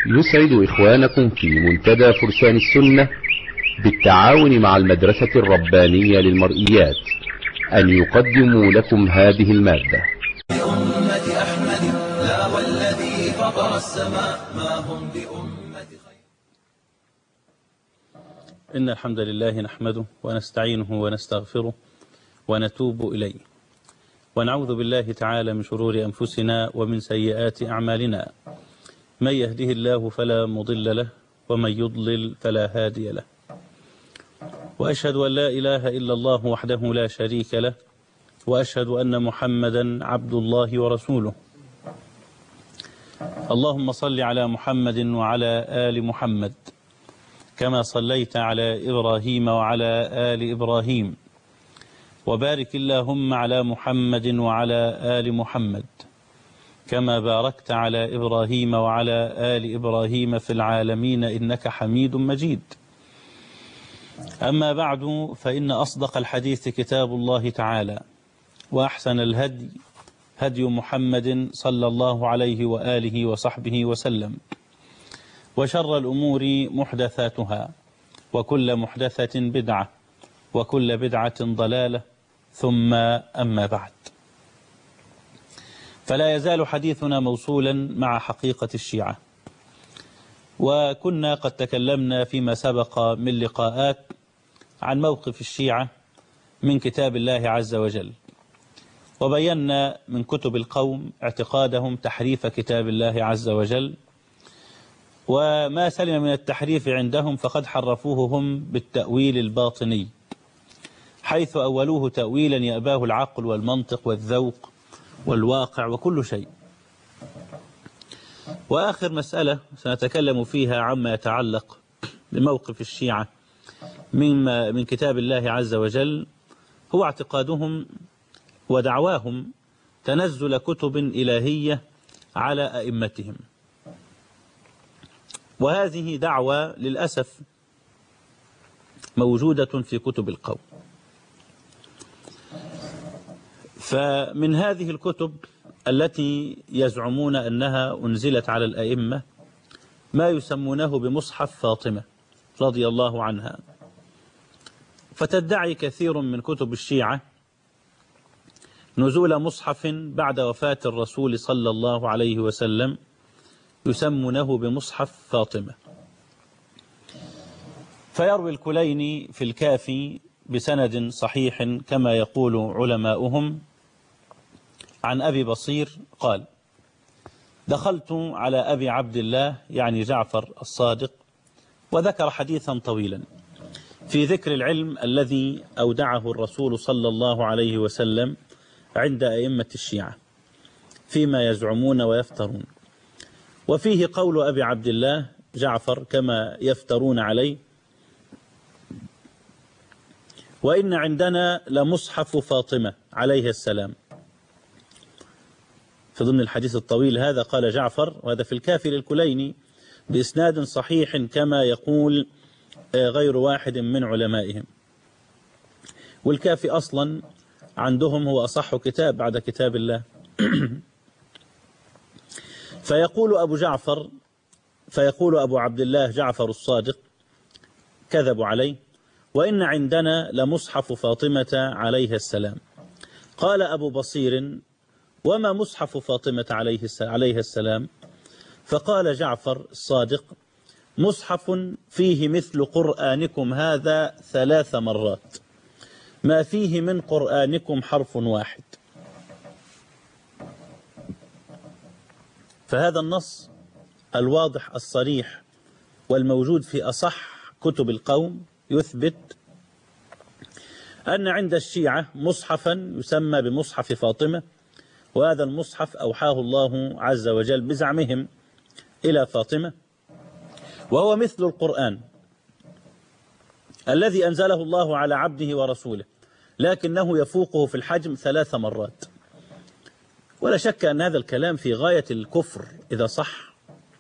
يسعد إخوانكم في منتدى فرسان السنة بالتعاون مع المدرسة الربانية للمرئيات أن يقدموا لكم هذه المادة بأمة أحمد لا والذي فطر السماء ما هم بأمة خير إن الحمد لله نحمده ونستعينه ونستغفره ونتوب إليه ونعوذ بالله تعالى من شرور أنفسنا ومن سيئات أعمالنا من يهده الله فلا مضل له ومن يضلل فلا هادي له وأشهد أن لا إله إلا الله وحده لا شريك له وأشهد أن محمدا عبد الله ورسوله اللهم صل على محمد وعلى آل محمد كما صليت على إبراهيم وعلى آل إبراهيم وبارك اللهم على محمد وعلى آل محمد كما باركت على إبراهيم وعلى آل إبراهيم في العالمين إنك حميد مجيد أما بعد فإن أصدق الحديث كتاب الله تعالى وأحسن الهدي هدي محمد صلى الله عليه وآله وصحبه وسلم وشر الأمور محدثاتها وكل محدثة بدعة وكل بدعة ضلالة ثم أما بعد فلا يزال حديثنا موصولا مع حقيقة الشيعة وكنا قد تكلمنا فيما سبق من لقاءات عن موقف الشيعة من كتاب الله عز وجل وبينا من كتب القوم اعتقادهم تحريف كتاب الله عز وجل وما سلم من التحريف عندهم فقد حرفوه هم بالتأويل الباطني حيث أولوه تأويلا يأباه العقل والمنطق والذوق والواقع وكل شيء وآخر مسألة سنتكلم فيها عما يتعلق بموقف الشيعة من, من كتاب الله عز وجل هو اعتقادهم ودعواهم تنزل كتب إلهية على أئمتهم وهذه دعوة للأسف موجودة في كتب القوم فمن هذه الكتب التي يزعمون أنها أنزلت على الأئمة ما يسمونه بمصحف فاطمة رضي الله عنها فتدعي كثير من كتب الشيعة نزول مصحف بعد وفاة الرسول صلى الله عليه وسلم يسمونه بمصحف فاطمة فيروي الكليني في الكافي بسند صحيح كما يقول علماؤهم عن أبي بصير قال دخلت على أبي عبد الله يعني جعفر الصادق وذكر حديثا طويلا في ذكر العلم الذي أودعه الرسول صلى الله عليه وسلم عند أئمة الشيعة فيما يزعمون ويفترون وفيه قول أبي عبد الله جعفر كما يفترون عليه وإن عندنا لمصحف فاطمة عليه السلام في ضمن الحديث الطويل هذا قال جعفر وهذا في الكافي للكليني بإسناد صحيح كما يقول غير واحد من علمائهم والكافي أصلا عندهم هو أصح كتاب بعد كتاب الله فيقول أبو جعفر فيقول أبو عبد الله جعفر الصادق كذبوا عليه وإن عندنا لمصحف فاطمة عليها السلام قال أبو بصير وما مصحف فاطمة عليه عليها السلام فقال جعفر الصادق مصحف فيه مثل قرآنكم هذا ثلاث مرات ما فيه من قرآنكم حرف واحد فهذا النص الواضح الصريح والموجود في أصح كتب القوم يثبت أن عند الشيعة مصحفا يسمى بمصحف فاطمة وهذا المصحف أوحاه الله عز وجل بزعمهم إلى فاطمة وهو مثل القرآن الذي أنزله الله على عبده ورسوله لكنه يفوقه في الحجم ثلاث مرات ولا شك أن هذا الكلام في غاية الكفر إذا صح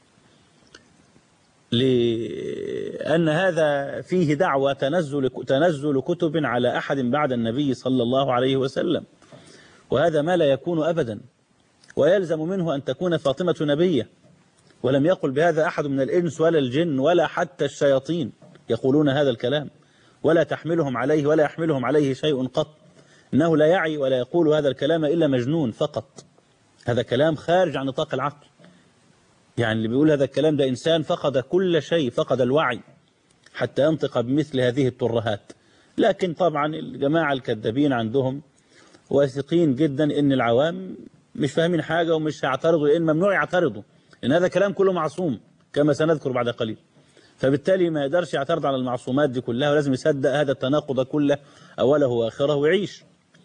لأن هذا فيه دعوة تنزل, تنزل كتب على أحد بعد النبي صلى الله عليه وسلم وهذا ما لا يكون أبدا ويلزم منه أن تكون فاطمة نبية ولم يقل بهذا أحد من الإنس ولا الجن ولا حتى الشياطين يقولون هذا الكلام ولا تحملهم عليه ولا يحملهم عليه شيء قط إنه لا يعي ولا يقول هذا الكلام إلا مجنون فقط هذا كلام خارج عن نطاق العقل يعني اللي بيقول هذا الكلام ده إنسان فقد كل شيء فقد الوعي حتى ينطق بمثل هذه الترهات لكن طبعا الجماعة الكذابين عندهم واثقين جدا ان العوام مش فاهمين حاجة ومش هيعترضوا لان ممنوع يعترضوا لان هذا كلام كله معصوم كما سنذكر بعد قليل فبالتالي ما يقدرش يعترض على المعصومات دي كلها ولازم يصدق هذا التناقض كله أوله وآخره ويعيش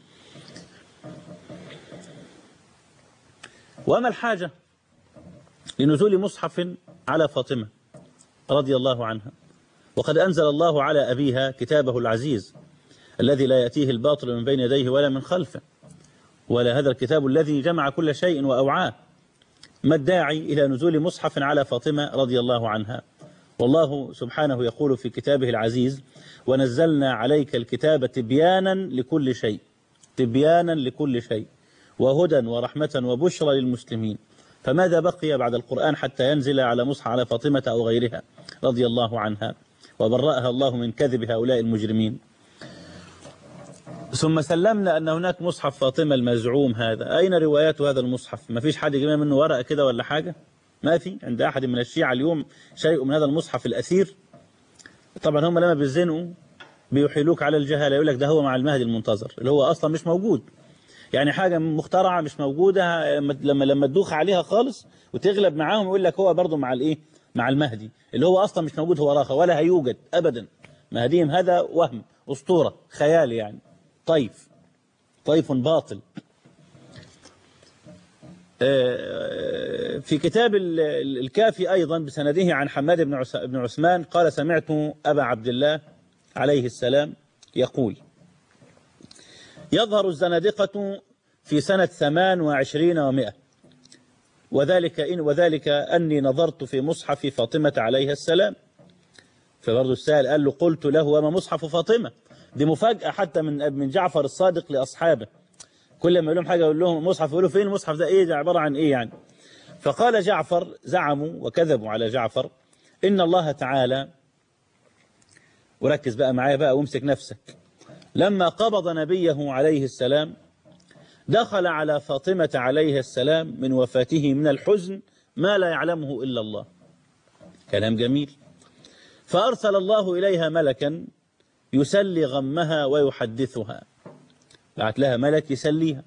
وما الحاجة لنزول مصحف على فاطمة رضي الله عنها وقد أنزل الله على أبيها كتابه العزيز الذي لا يأتيه الباطل من بين يديه ولا من خلفه ولا هذا الكتاب الذي جمع كل شيء وأوعاه ما الداعي إلى نزول مصحف على فاطمة رضي الله عنها والله سبحانه يقول في كتابه العزيز ونزلنا عليك الكتاب تبيانا لكل شيء تبيانا لكل شيء وهدى ورحمة وبشرى للمسلمين فماذا بقي بعد القرآن حتى ينزل على مصحف على فاطمة أو غيرها رضي الله عنها وبرأها الله من كذب هؤلاء المجرمين ثم سلمنا أن هناك مصحف فاطمة المزعوم هذا أين روايات هذا المصحف ما فيش حد يجيب منه ورقة كده ولا حاجة ما في عند أحد من الشيعة اليوم شيء من هذا المصحف الأثير طبعا هم لما بيزنقوا بيحيلوك على الجهالة يقول لك ده هو مع المهدي المنتظر اللي هو أصلا مش موجود يعني حاجة مخترعة مش موجودة لما لما تدوخ عليها خالص وتغلب معاهم يقول لك هو برضه مع الإيه مع المهدي اللي هو أصلا مش موجود هو راخة ولا هيوجد أبدا مهديهم هذا وهم أسطورة خيال يعني طيف طيف باطل في كتاب الكافي أيضا بسنده عن حماد بن عثمان قال سمعت أبا عبد الله عليه السلام يقول يظهر الزنادقة في سنة ثمان وعشرين ومائة وذلك, إن وذلك أني نظرت في مصحف فاطمة عليها السلام فبرضه السائل قال له قلت له وما مصحف فاطمة دي مفاجأة حتى من من جعفر الصادق لأصحابه كل ما يقول لهم حاجة يقول لهم مصحف يقولوا فين المصحف ده إيه ده عبارة عن إيه يعني فقال جعفر زعموا وكذبوا على جعفر إن الله تعالى وركز بقى معايا بقى وامسك نفسك لما قبض نبيه عليه السلام دخل على فاطمة عليه السلام من وفاته من الحزن ما لا يعلمه إلا الله كلام جميل فأرسل الله إليها ملكا يسلي غمها ويحدثها بعت لها ملك يسليها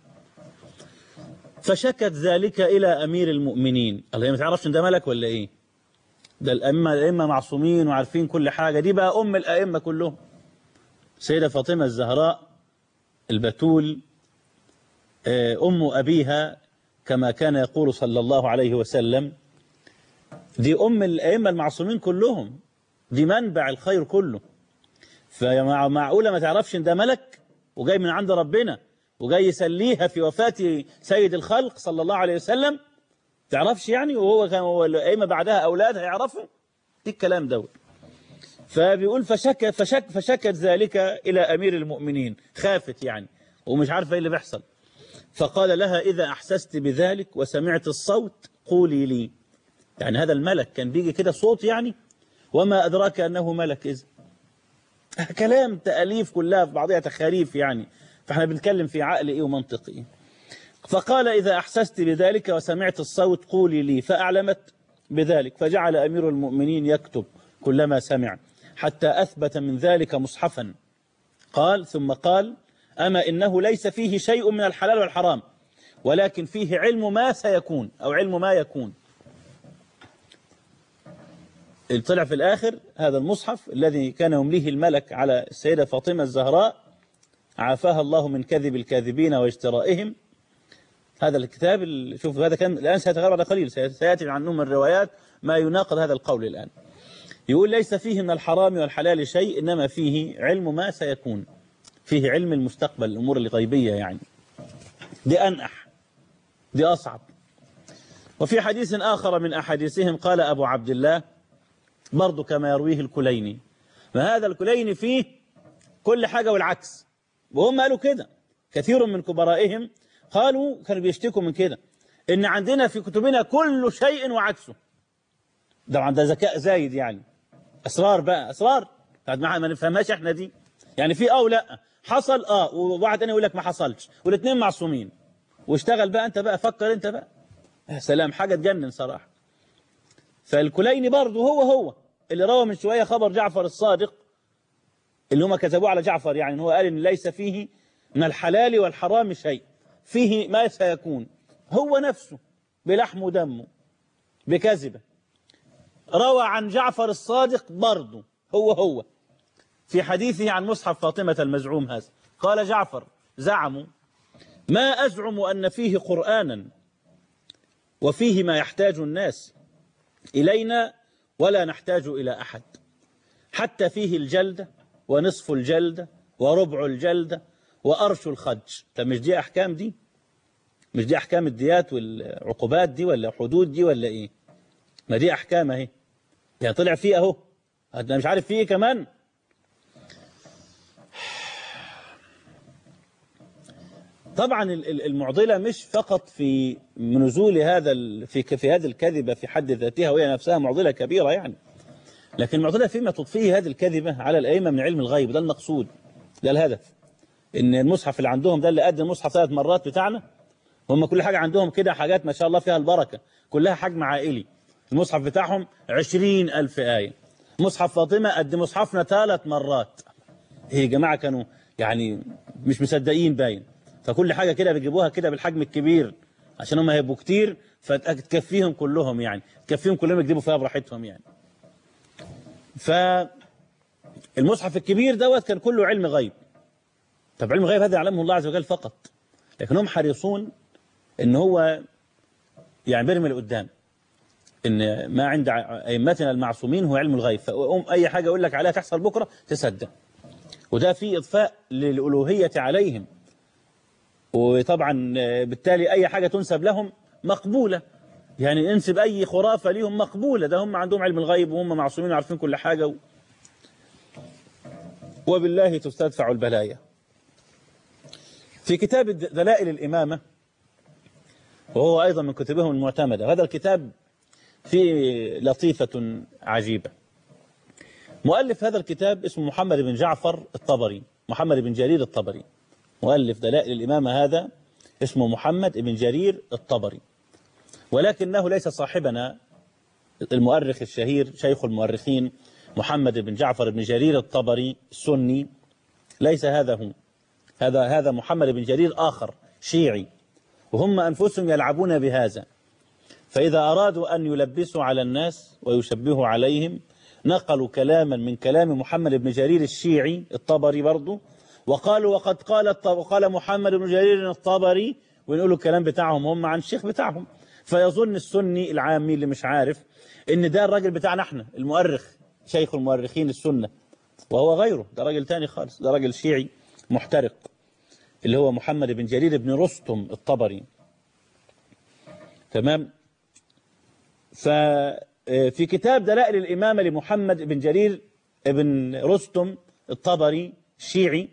فشكت ذلك إلى أمير المؤمنين الله ما تعرفش ده ملك ولا إيه ده الأئمة الأئمة معصومين وعارفين كل حاجة دي بقى أم الأئمة كلهم سيدة فاطمة الزهراء البتول أم أبيها كما كان يقول صلى الله عليه وسلم دي أم الأئمة المعصومين كلهم دي منبع الخير كله فمعقولة ما تعرفش ان ده ملك وجاي من عند ربنا وجاي يسليها في وفاة سيد الخلق صلى الله عليه وسلم تعرفش يعني وهو كان هو الأئمة بعدها أولادها يعرفوا دي الكلام دوت فبيقول فشك فشك فشكت ذلك إلى أمير المؤمنين خافت يعني ومش عارفة ايه اللي بيحصل فقال لها إذا أحسست بذلك وسمعت الصوت قولي لي يعني هذا الملك كان بيجي كده صوت يعني وما أدراك أنه ملك إذن كلام تأليف كلها في بعضها تخاريف يعني فاحنا بنتكلم في عقل إيه ومنطق إيه فقال إذا أحسست بذلك وسمعت الصوت قولي لي فأعلمت بذلك فجعل أمير المؤمنين يكتب كلما سمع حتى أثبت من ذلك مصحفا قال ثم قال أما إنه ليس فيه شيء من الحلال والحرام ولكن فيه علم ما سيكون أو علم ما يكون طلع في الآخر هذا المصحف الذي كان يمليه الملك على السيدة فاطمة الزهراء عافاها الله من كذب الكاذبين واجترائهم هذا الكتاب شوف هذا كان الآن سيتغير بعد قليل سيأتي عنه من الروايات ما يناقض هذا القول الآن يقول ليس فيه من الحرام والحلال شيء إنما فيه علم ما سيكون فيه علم المستقبل الأمور الغيبية يعني دي أنأح دي أصعب وفي حديث آخر من أحاديثهم قال أبو عبد الله برضو كما يرويه الكليني فهذا الكليني فيه كل حاجة والعكس وهم قالوا كده كثير من كبرائهم قالوا كانوا بيشتكوا من كده إن عندنا في كتبنا كل شيء وعكسه طبعا ده ذكاء زايد يعني اسرار بقى اسرار بعد ما ما نفهمهاش احنا دي يعني في او لا حصل اه وواحد تاني يقول لك ما حصلش والاثنين معصومين واشتغل بقى انت بقى فكر انت بقى يا سلام حاجه تجنن صراحه فالكليني برضه هو هو اللي روى من شويه خبر جعفر الصادق اللي هم كذبوه على جعفر يعني إن هو قال ان ليس فيه من الحلال والحرام شيء فيه ما سيكون هو نفسه بلحم ودمه بكذبه روى عن جعفر الصادق برضه هو هو في حديثه عن مصحف فاطمة المزعوم هذا قال جعفر زعموا ما أزعم أن فيه قرآنا وفيه ما يحتاج الناس إلينا ولا نحتاج إلى أحد حتى فيه الجلدة ونصف الجلدة وربع الجلدة وأرش الخج طب مش دي أحكام دي مش دي أحكام الديات والعقوبات دي ولا حدود دي ولا إيه ما دي أحكام أهي يعني طلع فيه أهو أنا مش عارف فيه إيه كمان طبعا ال- ال- المعضلة مش فقط في نزول هذا ال- في ك- في هذه الكذبة في حد ذاتها وهي نفسها معضلة كبيرة يعني لكن المعضلة فيما تضفيه هذه الكذبة على الأئمة من علم الغيب ده المقصود ده الهدف إن المصحف اللي عندهم ده اللي قد المصحف ثلاث مرات بتاعنا هم كل حاجة عندهم كده حاجات ما شاء الله فيها البركة كلها حجم عائلي المصحف بتاعهم عشرين ألف آية مصحف فاطمة قد مصحفنا ثلاث مرات ايه يا جماعة كانوا يعني مش مصدقين باين فكل حاجة كده بيجيبوها كده بالحجم الكبير عشان هم هيبقوا كتير فتكفيهم كلهم يعني تكفيهم كلهم يكذبوا فيها براحتهم يعني فالمصحف الكبير دوت كان كله علم غيب طب علم غيب هذا يعلمه الله عز وجل فقط لكن هم حريصون ان هو يعني بيرمي لقدام ان ما عند ائمتنا المعصومين هو علم الغيب فأم اي حاجه يقول لك عليها تحصل بكره تصدق وده فيه اضفاء للالوهيه عليهم وطبعا بالتالي اي حاجه تنسب لهم مقبوله يعني انسب اي خرافه ليهم مقبوله ده هم عندهم علم الغيب وهم معصومين وعارفين كل حاجه و... وبالله تستدفع البلايا في كتاب دلائل الامامه وهو ايضا من كتبهم المعتمده هذا الكتاب فيه لطيفه عجيبه مؤلف هذا الكتاب اسمه محمد بن جعفر الطبري محمد بن جرير الطبري مؤلف دلائل الإمامة هذا اسمه محمد بن جرير الطبري ولكنه ليس صاحبنا المؤرخ الشهير شيخ المؤرخين محمد بن جعفر بن جرير الطبري السني ليس هذا هو هذا هذا محمد بن جرير آخر شيعي وهم أنفسهم يلعبون بهذا فإذا أرادوا أن يلبسوا على الناس ويشبهوا عليهم نقلوا كلاما من كلام محمد بن جرير الشيعي الطبري برضه وقالوا وقد قال وقال محمد بن جرير الطبري ونقولوا الكلام بتاعهم هم عن الشيخ بتاعهم فيظن السني العامي اللي مش عارف ان ده الراجل بتاعنا احنا المؤرخ شيخ المؤرخين السنة وهو غيره ده راجل تاني خالص ده راجل شيعي محترق اللي هو محمد بن جرير بن رستم الطبري تمام ففي كتاب دلائل الإمامة لمحمد بن جرير بن رستم الطبري الشيعي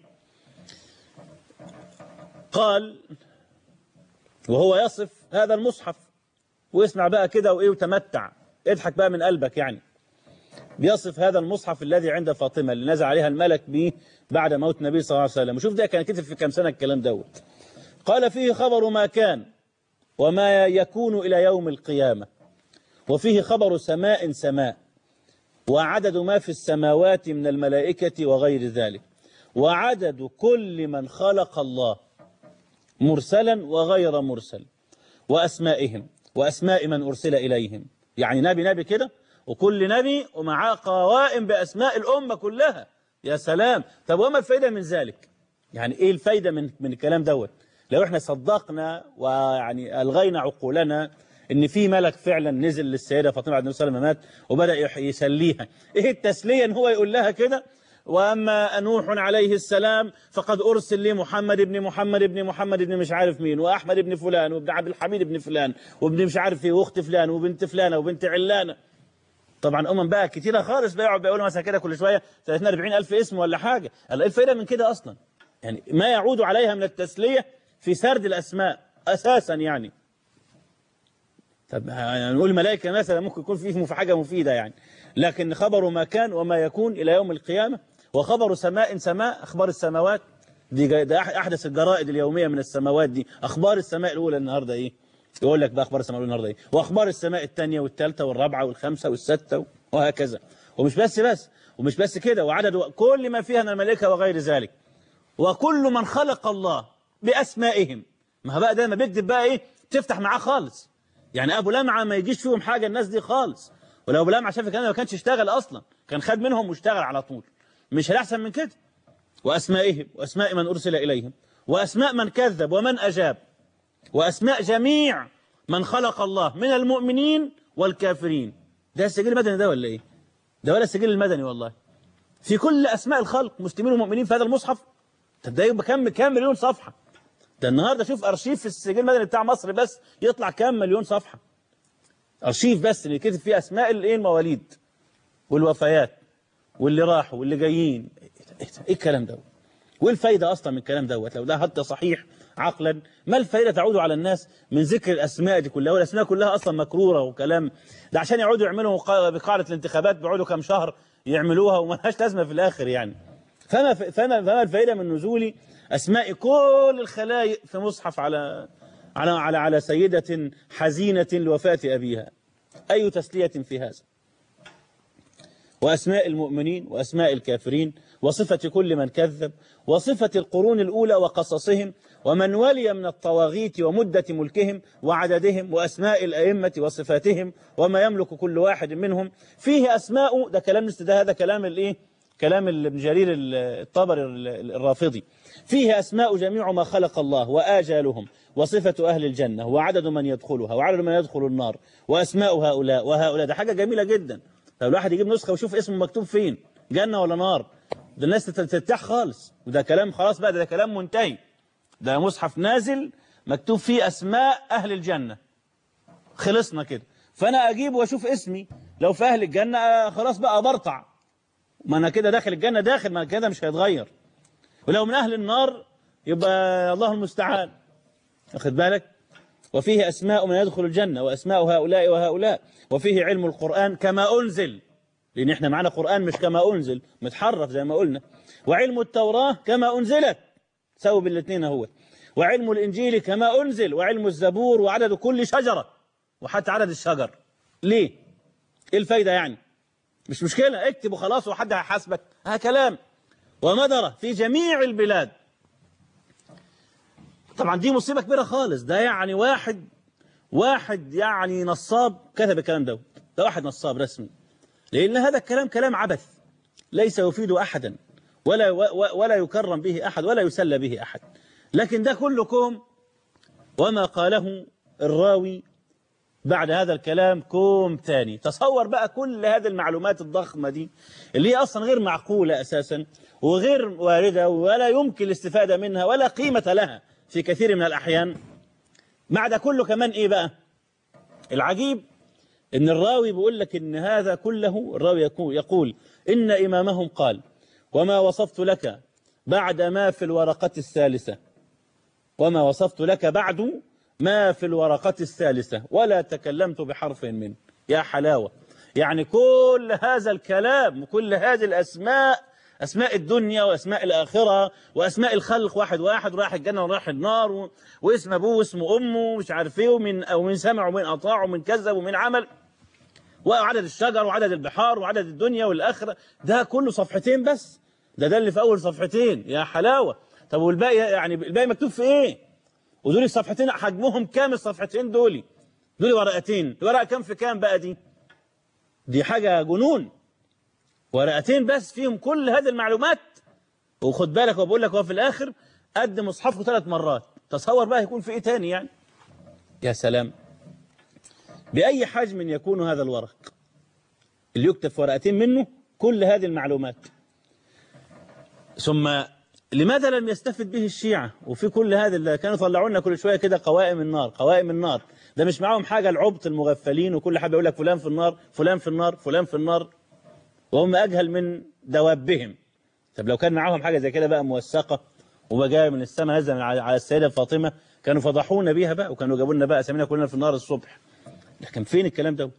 قال وهو يصف هذا المصحف واسمع بقى كده وإيه وتمتع اضحك بقى من قلبك يعني بيصف هذا المصحف الذي عند فاطمة اللي نزل عليها الملك به بعد موت النبي صلى الله عليه وسلم وشوف ده كان كتب في كم سنة الكلام دوت قال فيه خبر ما كان وما يكون إلى يوم القيامة وفيه خبر سماء سماء وعدد ما في السماوات من الملائكة وغير ذلك وعدد كل من خلق الله مرسلا وغير مرسل وأسمائهم وأسماء من أرسل إليهم يعني نبي نبي كده وكل نبي ومعاه قوائم بأسماء الأمة كلها يا سلام طب وما الفايدة من ذلك يعني إيه الفايدة من, من الكلام دوت لو احنا صدقنا ويعني ألغينا عقولنا ان في ملك فعلا نزل للسيده فاطمه بعد النبي صلى الله عليه وسلم مات وبدا يسليها ايه التسليه ان هو يقول لها كده واما نوح عليه السلام فقد ارسل لي محمد ابن محمد ابن محمد ابن مش عارف مين واحمد ابن فلان وابن عبد الحميد ابن فلان وابن مش عارف ايه واخت فلان وبنت فلانه وبنت علانه طبعا امم بقى كتيره خالص بيقعد بيقولوا مثلا كده كل شويه 30 40 الف اسم ولا حاجه قال ايه الفايده من كده اصلا يعني ما يعود عليها من التسليه في سرد الاسماء اساسا يعني طب يعني نقول ملائكة مثلا ممكن يكون فيه في حاجة مفيدة يعني لكن خبر ما كان وما يكون إلى يوم القيامة وخبر سماء سماء أخبار السماوات دي جا- ده أح- أحدث الجرائد اليومية من السماوات دي أخبار السماء الأولى النهاردة إيه يقول لك بقى أخبار السماء الأولى النهاردة إيه وأخبار السماء الثانية والثالثة والرابعة والخامسة والسادسة وهكذا ومش بس بس ومش بس كده وعدد كل ما فيها من الملائكة وغير ذلك وكل من خلق الله بأسمائهم ما هو بقى ده ما بيكذب بقى إيه تفتح معاه خالص يعني أبو لمعة ما يجيش فيهم حاجة الناس دي خالص ولو أبو لمعة شاف الكلام ده ما كانش اشتغل أصلا كان خد منهم واشتغل على طول مش هيحسن من كده وأسمائهم وأسماء من أرسل إليهم وأسماء من كذب ومن أجاب وأسماء جميع من خلق الله من المؤمنين والكافرين ده السجل المدني ده ولا إيه ده ولا السجل المدني والله في كل أسماء الخلق مسلمين ومؤمنين في هذا المصحف طب ده يبقى كم كام مليون صفحة ده النهارده شوف أرشيف في السجل المدني بتاع مصر بس يطلع كام مليون صفحة أرشيف بس اللي كتب فيه أسماء الإيه المواليد والوفيات واللي راحوا واللي جايين إيه ده؟ إيه ده؟ إيه الكلام ده وايه الفايدة أصلا من الكلام دوت لو ده حتى صحيح عقلا ما الفايدة تعود على الناس من ذكر الأسماء دي كلها والأسماء كلها أصلا مكرورة وكلام ده عشان يقعدوا يعملوا قا- بقاعدة الانتخابات بيقعدوا كام شهر يعملوها وما لهاش لازمة في الآخر يعني فما ف- فما فما الفائدة من نزول أسماء كل الخلائق في مصحف على على على على سيدة حزينة لوفاة أبيها أي تسلية في هذا وأسماء المؤمنين وأسماء الكافرين وصفة كل من كذب وصفة القرون الأولى وقصصهم ومن ولي من الطواغيت ومدة ملكهم وعددهم وأسماء الأئمة وصفاتهم وما يملك كل واحد منهم فيه أسماء ده كلام ده هذا كلام الإيه كلام ابن جرير الطبري الرافضي فيه أسماء جميع ما خلق الله وآجالهم وصفة أهل الجنة وعدد من يدخلها وعدد من يدخل النار وأسماء هؤلاء وهؤلاء ده حاجة جميلة جدا طب الواحد يجيب نسخة ويشوف اسمه مكتوب فين جنة ولا نار ده الناس ترتاح خالص وده كلام خلاص بقى ده, ده كلام منتهي ده مصحف نازل مكتوب فيه أسماء أهل الجنة خلصنا كده فأنا أجيب وأشوف اسمي لو في أهل الجنة آه، خلاص بقى برطع ما أنا كده داخل الجنة داخل ما كده مش هيتغير ولو من أهل النار يبقى الله المستعان واخد بالك وفيه أسماء من يدخل الجنة وأسماء هؤلاء وهؤلاء وفيه علم القرآن كما أنزل لأن احنا معنا قرآن مش كما أنزل متحرف زي ما قلنا وعلم التوراة كما أنزلت سووا بالاثنين هو وعلم الإنجيل كما أنزل وعلم الزبور وعدد كل شجرة وحتى عدد الشجر ليه؟ إيه الفايدة يعني؟ مش مشكلة اكتب وخلاص وحد هيحاسبك ها كلام ومدرة في جميع البلاد طبعا دي مصيبة كبيرة خالص ده يعني واحد واحد يعني نصاب كتب الكلام ده ده واحد نصاب رسمي لأن هذا الكلام كلام عبث ليس يفيد أحدا ولا و- ولا يكرم به أحد ولا يسلى به أحد لكن ده كلكم وما قاله الراوي بعد هذا الكلام كوم ثاني تصور بقى كل هذه المعلومات الضخمة دي اللي هي أصلا غير معقولة أساسا وغير واردة ولا يمكن الاستفادة منها ولا قيمة لها في كثير من الأحيان مع ده كله كمان إيه بقى العجيب إن الراوي بيقول لك إن هذا كله الراوي يقول, يقول إن إمامهم قال وما وصفت لك بعد ما في الورقة الثالثة وما وصفت لك بعد ما في الورقة الثالثة ولا تكلمت بحرف منه يا حلاوة يعني كل هذا الكلام وكل هذه الأسماء أسماء الدنيا وأسماء الآخرة وأسماء الخلق واحد واحد وراح الجنة وراح النار و... واسم أبوه واسم أمه ومش عارف إيه ومن أو من سمع ومن أطاع ومن كذب ومن عمل وعدد الشجر وعدد البحار وعدد الدنيا والآخرة ده كله صفحتين بس ده ده اللي في أول صفحتين يا حلاوة طب والباقي يعني الباقي مكتوب في إيه ودول الصفحتين حجمهم كام الصفحتين دول دول ورقتين الورقة كام في كام بقى دي دي حاجة جنون ورقتين بس فيهم كل هذه المعلومات وخد بالك وبقول لك هو في الآخر قد مصحفه ثلاث مرات تصور بقى يكون في إيه تاني يعني يا سلام بأي حجم يكون هذا الورق اللي يكتب في ورقتين منه كل هذه المعلومات ثم لماذا لم يستفد به الشيعة وفي كل هذا اللي كانوا يطلعوا لنا كل شوية كده قوائم النار قوائم النار ده مش معاهم حاجة العبط المغفلين وكل حاجة يقول لك فلان في النار فلان في النار فلان في النار وهم أجهل من دوابهم طب لو كان معاهم حاجة زي كده بقى موثقة وبقى جاية من السماء نزل من على على السيدة فاطمة كانوا فضحونا بيها بقى وكانوا جابوا لنا بقى سمينا كلنا في النار الصبح لكن فين الكلام دوت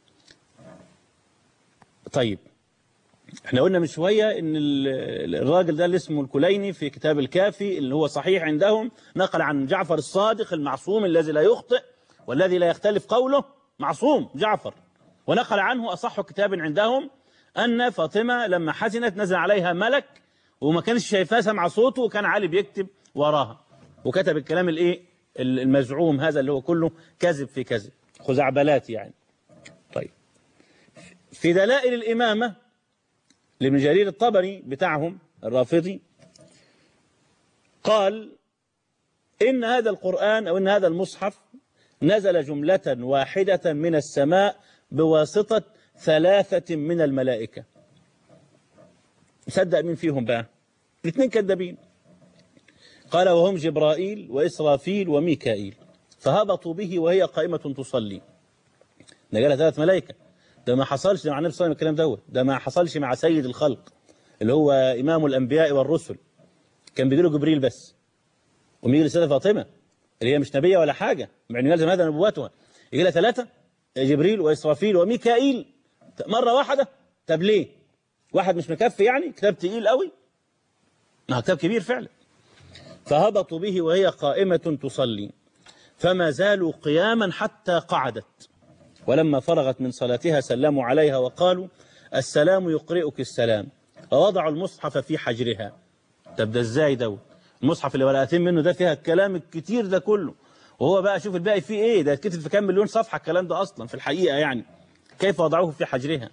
طيب احنا قلنا من شوية ان ال- الراجل ده اللي اسمه الكليني في كتاب الكافي اللي هو صحيح عندهم نقل عن جعفر الصادق المعصوم الذي لا يخطئ والذي لا يختلف قوله معصوم جعفر ونقل عنه أصح كتاب عندهم أن فاطمة لما حزنت نزل عليها ملك وما كانش شايفاه سمع صوته وكان علي بيكتب وراها وكتب الكلام الايه المزعوم هذا اللي هو كله كذب في كذب خزعبلات يعني طيب في دلائل الإمامة لابن جرير الطبري بتاعهم الرافضي قال إن هذا القرآن أو إن هذا المصحف نزل جملة واحدة من السماء بواسطة ثلاثة من الملائكة صدق مين فيهم بقى الاثنين كذابين قال وهم جبرائيل وإسرافيل وميكائيل فهبطوا به وهي قائمة تصلي ده جالها ثلاث ملائكة ده ما حصلش مع النبي صلى الله عليه وسلم الكلام دوت ده ما حصلش مع سيد الخلق اللي هو إمام الأنبياء والرسل كان بيجي له جبريل بس وميجي لسيدة فاطمة اللي هي مش نبية ولا حاجة مع انه يلزم هذا نبوتها يجي لها ثلاثة جبريل وإسرافيل وميكائيل مرة واحدة طب ليه واحد مش مكفي يعني كتاب تقيل قوي ما كتاب كبير فعلا فهبطوا به وهي قائمة تصلي فما زالوا قياما حتى قعدت ولما فرغت من صلاتها سلموا عليها وقالوا السلام يقرئك السلام ووضعوا المصحف في حجرها طب ده ازاي ده المصحف اللي ورقتين منه ده فيها الكلام الكتير ده كله وهو بقى شوف الباقي فيه ايه ده كتب في كام مليون صفحة الكلام ده اصلا في الحقيقة يعني كيف وضعوه في حجرها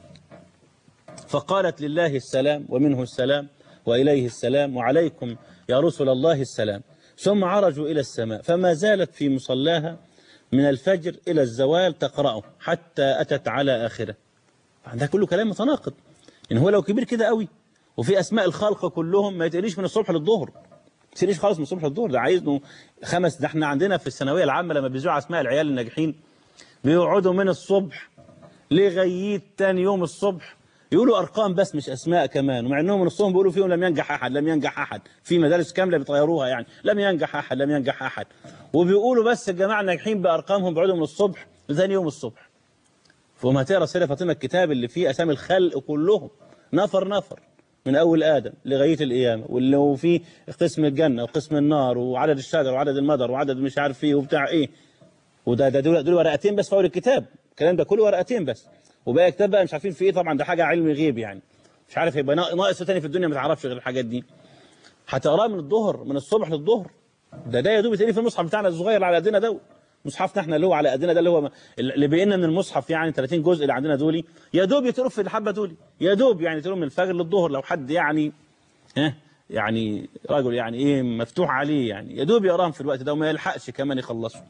فقالت لله السلام ومنه السلام وإليه السلام وعليكم يا رسل الله السلام ثم عرجوا إلى السماء فما زالت في مصلاها من الفجر إلى الزوال تقرأه حتى أتت على آخره ده كله كلام متناقض إن هو لو كبير كده قوي وفي أسماء الخلق كلهم ما يتقليش من الصبح للظهر ما يتقليش خالص من الصبح للظهر ده عايز له خمس ده احنا عندنا في الثانوية العامة لما بيذيعوا أسماء العيال الناجحين بيقعدوا من الصبح لغاية تاني يوم الصبح يقولوا أرقام بس مش أسماء كمان ومع أنهم نصهم بيقولوا فيهم لم ينجح أحد لم ينجح أحد في مدارس كاملة بيطيروها يعني لم ينجح أحد لم ينجح أحد وبيقولوا بس الجماعة الناجحين بأرقامهم بيقعدوا من الصبح لثاني يوم الصبح فهم هتقرا سيدة فاطمة الكتاب اللي فيه أسامي الخلق كلهم نفر نفر من أول آدم لغاية القيامة واللي هو فيه قسم الجنة وقسم النار وعدد الشجر وعدد المدر وعدد مش عارف فيه وبتاع إيه وده ده دول, دول ورقتين بس في أول الكتاب الكلام ده كله ورقتين بس وباقي كتاب بقى مش عارفين في إيه طبعا ده حاجة علم غيب يعني مش عارف يبقى ناقص تاني في الدنيا ما تعرفش غير الحاجات دي هتقراه من الظهر من الصبح للظهر ده ده يا دوب تاني في المصحف بتاعنا الصغير على قدنا ده مصحفنا احنا اللي هو على قدنا ده اللي هو اللي بينا من المصحف يعني 30 جزء اللي عندنا دولي يا دوب يتقروا في الحبه دولي يا دوب يعني يتقروا من الفجر للظهر لو حد يعني ها يعني راجل يعني ايه مفتوح عليه يعني يا دوب يقراهم في الوقت ده وما يلحقش كمان يخلصوا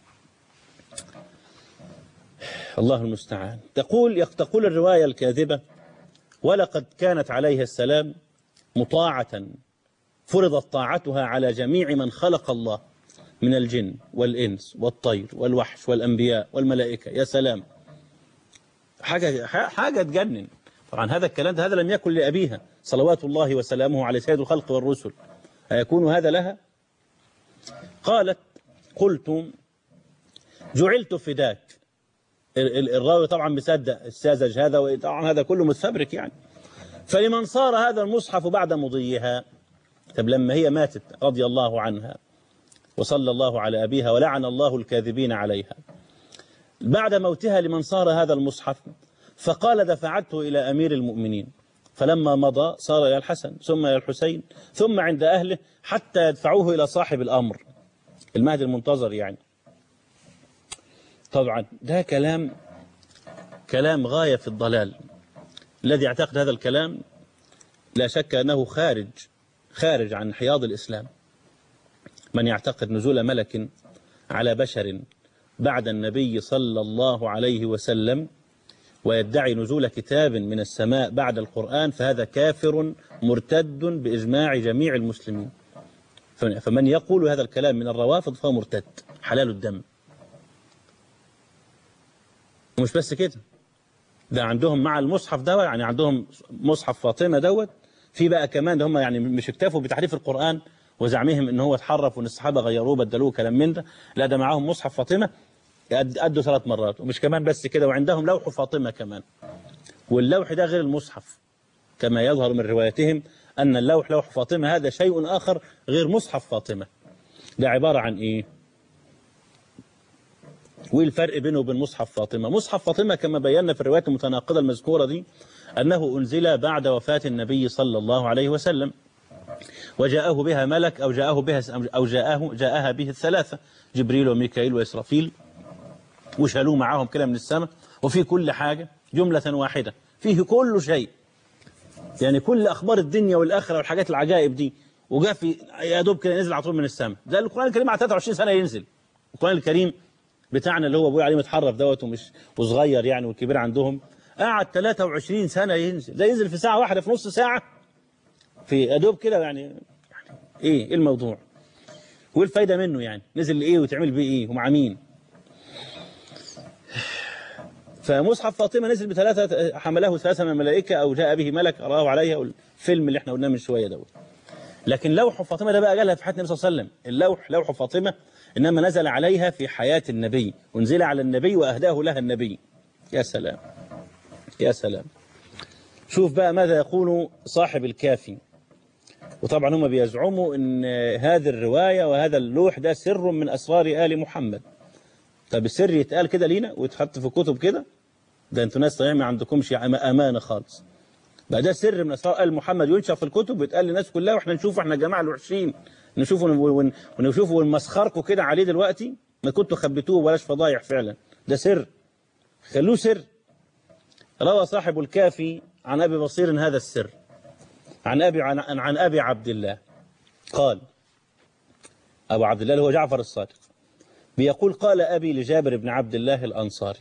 الله المستعان تقول تقول الروايه الكاذبه ولقد كانت عليه السلام مطاعه فرضت طاعتها على جميع من خلق الله من الجن والإنس والطير والوحش والأنبياء والملائكة يا سلام حاجة حاجة تجنن طبعا هذا الكلام ده هذا لم يكن لأبيها صلوات الله وسلامه على سيد الخلق والرسل أيكون هذا لها قالت قلت جعلت فداك الراوي طبعا مصدق الساذج هذا وطبعا هذا كله متفبرك يعني فلمن صار هذا المصحف بعد مضيها طب لما هي ماتت رضي الله عنها وصلى الله على أبيها ولعن الله الكاذبين عليها بعد موتها لمن صار هذا المصحف فقال دفعته إلى أمير المؤمنين فلما مضى صار إلى الحسن ثم إلى الحسين ثم عند أهله حتى يدفعوه إلى صاحب الأمر المهدي المنتظر يعني طبعا ده كلام كلام غاية في الضلال الذي يعتقد هذا الكلام لا شك أنه خارج خارج عن حياض الإسلام من يعتقد نزول ملك على بشر بعد النبي صلى الله عليه وسلم ويدعي نزول كتاب من السماء بعد القرآن فهذا كافر مرتد بإجماع جميع المسلمين فمن يقول هذا الكلام من الروافض فهو مرتد حلال الدم ومش بس كده ده عندهم مع المصحف ده يعني عندهم مصحف فاطمة دوت في بقى كمان ده هم يعني مش اكتفوا بتحريف القرآن وزعمهم ان هو اتحرف وان الصحابه غيروه بدلوه كلام من ده لا ده معاهم مصحف فاطمه قد- قده ثلاث مرات ومش كمان بس كده وعندهم لوح فاطمة كمان واللوح ده غير المصحف كما يظهر من روايتهم أن اللوح لوح فاطمة هذا شيء آخر غير مصحف فاطمة ده عبارة عن إيه وايه الفرق بينه وبين مصحف فاطمة مصحف فاطمة كما بينا في الروايات المتناقضة المذكورة دي أنه أنزل بعد وفاة النبي صلى الله عليه وسلم وجاءه بها ملك أو جاءه بها أو جاءه جاءها به الثلاثة جبريل وميكائيل وإسرافيل وشالوه معاهم كده من السماء وفي كل حاجة جملة واحدة فيه كل شيء يعني كل أخبار الدنيا والآخرة والحاجات العجائب دي وجاء في يا دوب كده نزل على طول من السماء ده القرآن الكريم على 23 سنة ينزل القرآن الكريم بتاعنا اللي هو ابويا عليه متحرف دوت ومش وصغير يعني والكبير عندهم قعد 23 سنة ينزل ده ينزل في ساعة واحدة في نص ساعة في أدوب كده يعني, يعني ايه ايه الموضوع وايه الفايدة منه يعني نزل لايه وتعمل بيه ايه ومع مين فمصحف فاطمة نزل بثلاثة حمله ثلاثة من الملائكة أو جاء به ملك أراه عليها الفيلم اللي احنا قلناه من شوية دوت لكن لوح فاطمة ده بقى جالها في حياة النبي صلى الله عليه وسلم اللوح لوح فاطمة إنما نزل عليها في حياة النبي وانزل على النبي وأهداه لها النبي يا سلام يا سلام شوف بقى ماذا يقول صاحب الكافي وطبعا هم بيزعموا ان هذه الرواية وهذا اللوح ده سر من أسرار آل محمد طب السر يتقال كده لينا ويتحط في كتب كده ده انتوا ناس طيب ما عندكمش أمانة خالص بقى ده سر من أسرار آل محمد ينشر في الكتب ويتقال للناس كلها واحنا نشوفه احنا الجماعة الوحشين نشوفه ون- ونشوفه ونمسخركم كده عليه دلوقتي ما كنتوا خبيتوه بلاش فضايح فعلا ده سر خلوه سر روى صاحب الكافي عن أبي بصير هذا السر عن أبي عن, عن أبي عبد الله قال أبو عبد الله اللي هو جعفر الصادق بيقول قال أبي لجابر بن عبد الله الأنصاري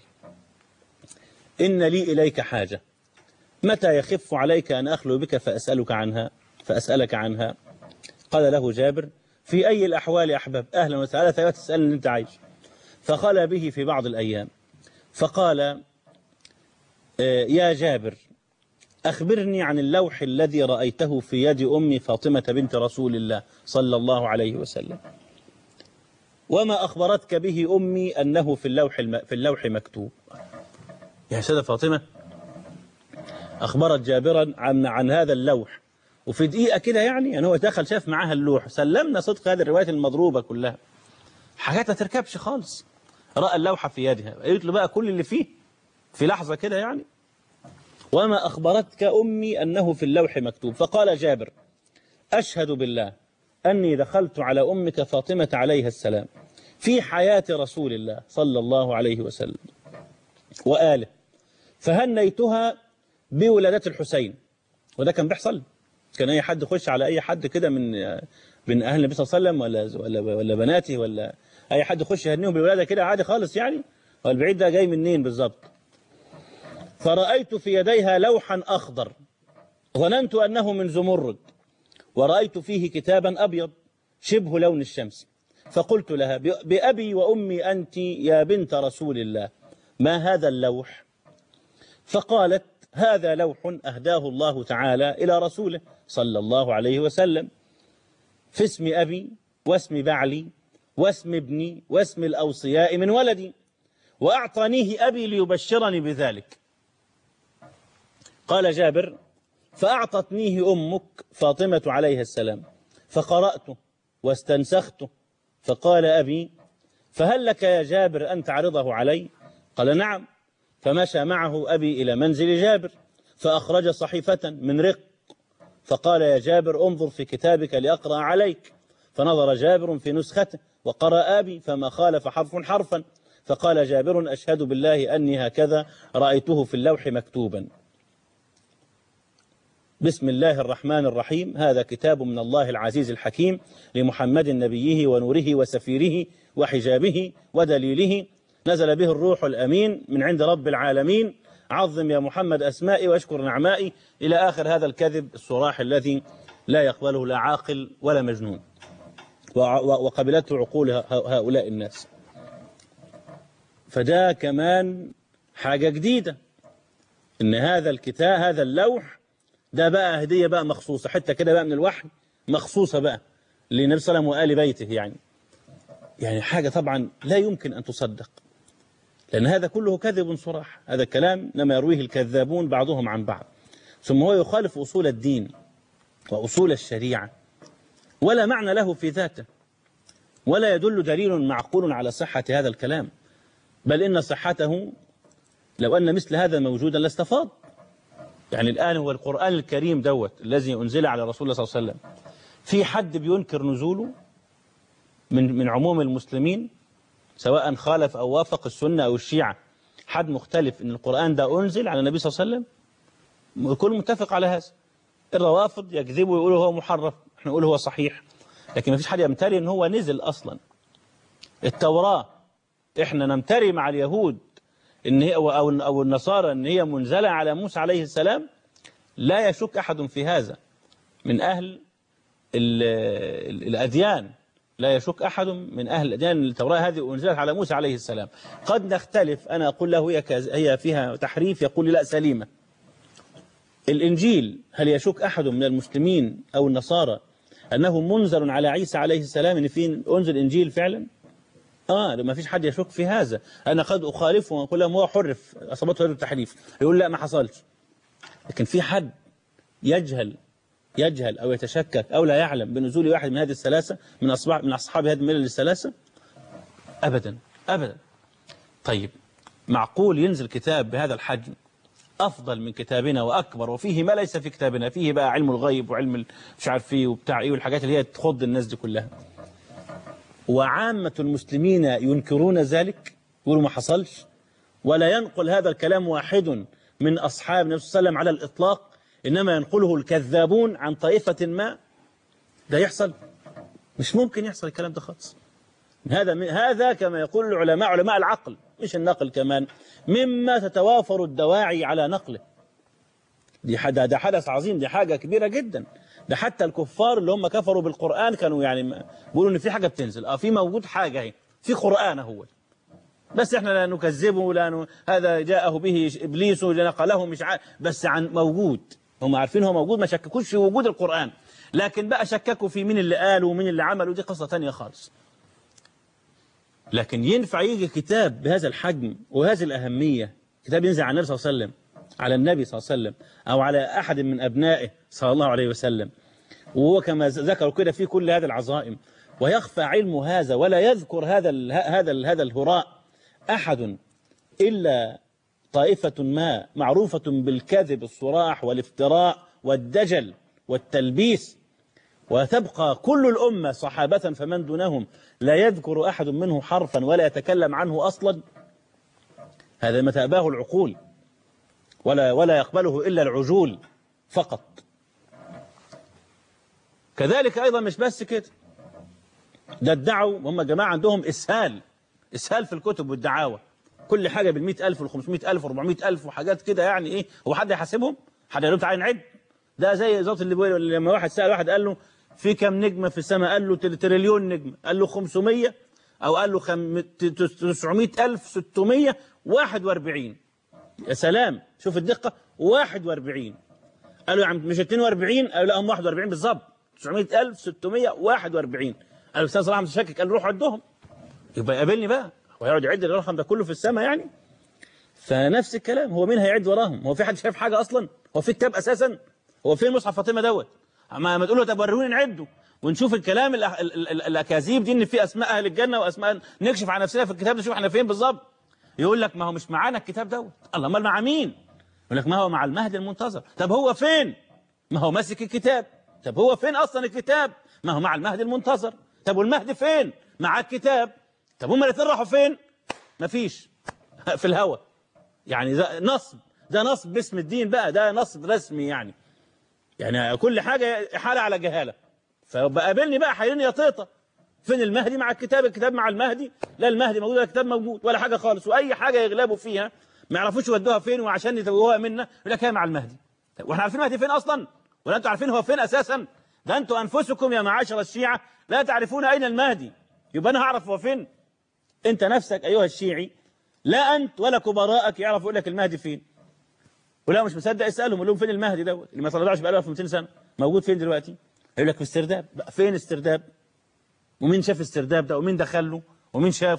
إن لي إليك حاجة متى يخف عليك أن أخلو بك فأسألك عنها فأسألك عنها قال له جابر في أي الأحوال أحبب أهلا وسهلا ثلاث تسألني أن أنت عايش فقال به في بعض الأيام فقال آه، يا جابر أخبرني عن اللوح الذي رأيته في يد أم فاطمة بنت رسول الله صلى الله عليه وسلم وما أخبرتك به أمي أنه في اللوح الم... في اللوح مكتوب يا سيدة فاطمة أخبرت جابرا عن عن هذا اللوح وفي دقيقة كده يعني يعني هو دخل شاف معاها اللوح سلمنا صدق هذه الروايات المضروبة كلها حاجات ما تركبش خالص رأى اللوحة في يدها قالت له بقى كل اللي فيه في لحظة كده يعني وما أخبرتك أمي أنه في اللوح مكتوب فقال جابر أشهد بالله أني دخلت على أمك فاطمة عليها السلام في حياة رسول الله صلى الله عليه وسلم وآله فهنيتها بولادة الحسين وده كان بيحصل كان أي حد يخش على أي حد كده من من أهل النبي صلى الله عليه وسلم ولا ولا ولا بناته ولا أي حد يخش يهنيهم بالولادة كده عادي خالص يعني والبعيد ده جاي منين بالظبط فرأيت في يديها لوحا أخضر ظننت أنه من زمرد ورأيت فيه كتابا أبيض شبه لون الشمس فقلت لها بأبي وأمي أنت يا بنت رسول الله ما هذا اللوح فقالت هذا لوح أهداه الله تعالى إلى رسوله صلى الله عليه وسلم في اسم أبي واسم بعلي واسم ابني واسم الأوصياء من ولدي وأعطانيه أبي ليبشرني بذلك قال جابر فأعطتنيه أمك فاطمة عليها السلام فقرأته واستنسخته فقال أبي فهل لك يا جابر أن تعرضه علي قال نعم فمشى معه أبي إلى منزل جابر فأخرج صحيفة من رق فقال يا جابر انظر في كتابك لأقرأ عليك فنظر جابر في نسخته وقرأ أبي فما خالف حرف حرفا فقال جابر أشهد بالله أني هكذا رأيته في اللوح مكتوبا بسم الله الرحمن الرحيم هذا كتاب من الله العزيز الحكيم لمحمد نبيه ونوره وسفيره وحجابه ودليله نزل به الروح الأمين من عند رب العالمين عظم يا محمد أسمائي واشكر نعمائي إلى آخر هذا الكذب الصراح الذي لا يقبله لا عاقل ولا مجنون وقبلته عقول هؤلاء الناس فده كمان حاجة جديدة إن هذا الكتاب هذا اللوح ده بقى هدية بقى مخصوصة حتة كده بقى من الوحي مخصوصة بقى للنبي صلى الله عليه وسلم وآل بيته يعني يعني حاجة طبعا لا يمكن أن تصدق لأن هذا كله كذب صراح هذا الكلام لما يرويه الكذابون بعضهم عن بعض ثم هو يخالف أصول الدين وأصول الشريعة ولا معنى له في ذاته ولا يدل دليل معقول على صحة هذا الكلام بل إن صحته لو أن مثل هذا موجودا لاستفاض يعني الآن هو القرآن الكريم دوت الذي أنزل على رسول الله صلى الله عليه وسلم في حد بينكر نزوله من من عموم المسلمين سواء خالف أو وافق السنة أو الشيعة حد مختلف أن القرآن ده أنزل على النبي صلى الله عليه وسلم الكل متفق على هذا الروافض يكذبوا ويقولوا هو محرف احنا نقول هو صحيح لكن ما فيش حد يمتري ان هو نزل اصلا التوراة احنا نمتري مع اليهود ان هي او او أو النصارى ان هي منزلة على موسى عليه السلام لا يشك احد في هذا من اهل ال- ال- الاديان لا يشك احد من اهل الاديان أن التوراة هذه انزلت على موسى عليه السلام قد نختلف انا اقول له هي كز- هي فيها تحريف يقول لي لا سليمه الإنجيل هل يشك أحد من المسلمين أو النصارى أنه منزل على عيسى عليه السلام أن في أنزل إنجيل فعلا آه ما فيش حد يشك في هذا أنا قد أخالفه وأقول لهم هو حرف أصابته هذا التحريف يقول لا ما حصلش لكن في حد يجهل يجهل أو يتشكك أو لا يعلم بنزول واحد من هذه الثلاثة من أصحاب من أصحاب هذه الملل الثلاثة أبدا أبدا طيب معقول ينزل كتاب بهذا الحجم أفضل من كتابنا وأكبر وفيه ما ليس في كتابنا فيه بقى علم الغيب وعلم ال- مش عارف ايه وبتاع ايه والحاجات اللي هي تخض الناس دي كلها وعامة المسلمين ينكرون ذلك يقولوا ما حصلش ولا ينقل هذا الكلام واحد من أصحاب النبي صلى الله عليه وسلم على الإطلاق إنما ينقله الكذابون عن طائفة ما ده يحصل مش ممكن يحصل الكلام ده خالص هذا من هذا كما يقول العلماء علماء العقل مش النقل كمان مما تتوافر الدواعي على نقله دي حد ده حدث عظيم دي حاجة كبيرة جدا ده حتى الكفار اللي هم كفروا بالقرآن كانوا يعني ما- بيقولوا ان في حاجة بتنزل اه في موجود حاجة اهي في قرآن هو بس احنا لا نكذبه لا ن... هذا جاءه به ابليس نقله مش عارف بس عن موجود هم عارفين هو موجود ما شككوش في وجود القرآن لكن بقى شككوا في مين اللي قاله ومين اللي عمله دي قصة تانية خالص لكن ينفع يجي كتاب بهذا الحجم وهذه الأهمية كتاب ينزل على النبي صلى الله عليه وسلم على النبي صلى الله عليه وسلم أو على أحد من أبنائه صلى الله عليه وسلم وهو كما ذكروا كده في كل هذه العظائم ويخفى علم هذا ولا يذكر هذا ال هذا ال هذا الهراء أحد إلا طائفة ما معروفة بالكذب الصراح والافتراء والدجل والتلبيس وتبقى كل الأمة صحابة فمن دونهم لا يذكر أحد منه حرفا ولا يتكلم عنه أصلا هذا ما تأباه العقول ولا ولا يقبله إلا العجول فقط كذلك أيضا مش بس كده ده ادعوا هم جماعة عندهم إسهال إسهال في الكتب والدعاوى كل حاجة بالمئة ألف والخمسمائة ألف والربعمائة ألف وحاجات كده يعني إيه هو حد يحاسبهم حد يقول لهم تعالى نعد ده زي ذات اللي بيقول لما واحد سأل واحد قال له في كم نجمة في السماء قال له تل- تريليون نجمة قال له 500 أو قال له خم... 900 ألف 641 يا سلام شوف الدقة 41 قالوا يا عم مش 42 قالوا لا هم 41 بالظبط 900641 قالوا استاذ صلاح متشكك قال روح عدهم يبقى يقابلني بقى هو يقعد يعد الرقم ده كله في السماء يعني فنفس الكلام هو مين هيعد وراهم هو في حد شايف حاجه اصلا هو في كتاب اساسا هو فين مصحف فاطمه دوت اما ما تقول له طب وروني نعده ونشوف الكلام الأ- ال- ال- ال- الاكاذيب دي ان في اسماء اهل الجنه واسماء نكشف عن نفسنا في الكتاب نشوف احنا فين بالظبط يقول لك ما هو مش معانا الكتاب دوت الله امال مع مين يقول لك ما هو مع المهدي المنتظر طب هو فين ما هو ماسك الكتاب طب هو فين اصلا الكتاب ما هو مع المهدي المنتظر طب والمهدي فين مع الكتاب طب هما الاثنين راحوا فين مفيش في الهوا يعني ده نصب ده نصب باسم الدين بقى ده نصب رسمي يعني يعني كل حاجة حالة على جهالة فبقابلني بقى حيرني يا طيطة فين المهدي مع الكتاب الكتاب مع المهدي لا المهدي موجود ولا الكتاب موجود ولا حاجة خالص وأي حاجة يغلبوا فيها ما يعرفوش يودوها فين وعشان يتوهوها منا يقول لك هي مع المهدي طيب واحنا عارفين المهدي فين أصلا ولا أنتوا عارفين هو فين أساسا ده أنتوا أنفسكم يا معاشر الشيعة لا تعرفون أين المهدي يبقى أنا هعرف هو فين أنت نفسك أيها الشيعي لا أنت ولا كبراءك يعرفوا يقول لك المهدي فين ولا مش مصدق اسالهم قول لهم فين المهدي دوت اللي ما طلعش بقاله 1200 سنه موجود فين دلوقتي يقول لك في استرداب بقى فين استرداب ومين شاف استرداب ده ومين دخل له ومين شافه